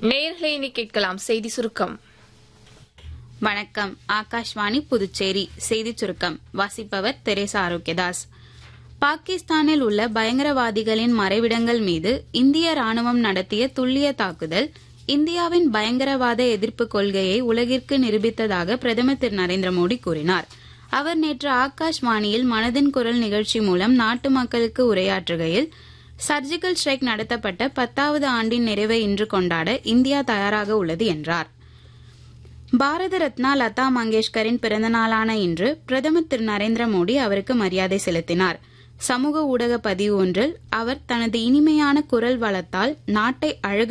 நேயர்களை இனி கேட்கலாம் செய்தி சுருக்கம் வணக்கம் ஆகாஷ்வாணி புதுச்சேரி செய்திச் சுருக்கம் வாசிப்பவர் தெரேசா ஆரோக்கியதாஸ் பாகிஸ்தானில் உள்ள பயங்கரவாதிகளின் மறைவிடங்கள் மீது இந்திய ராணுவம் நடத்திய துல்லிய தாக்குதல் இந்தியாவின் பயங்கரவாத எதிர்ப்பு கொள்கையை உலகிற்கு நிரூபித்ததாக பிரதமர் திரு நரேந்திர மோடி கூறினார் அவர் நேற்று ஆகாஷ்வாணியில் மனதின் குரல் நிகழ்ச்சி மூலம் நாட்டு மக்களுக்கு உரையாற்றுகையில் சர்ஜிக்கல் ஸ்ட்ரைக் நடத்தப்பட்ட பத்தாவது ஆண்டின் நிறைவை இன்று கொண்டாட இந்தியா தயாராக உள்ளது என்றார் பாரத ரத்னா லதா மங்கேஷ்கரின் பிறந்த நாளான இன்று பிரதமர் திரு நரேந்திர மோடி அவருக்கு மரியாதை செலுத்தினார் சமூக ஊடக பதிவு ஒன்றில் அவர் தனது இனிமையான குரல் வளத்தால் நாட்டை அழகு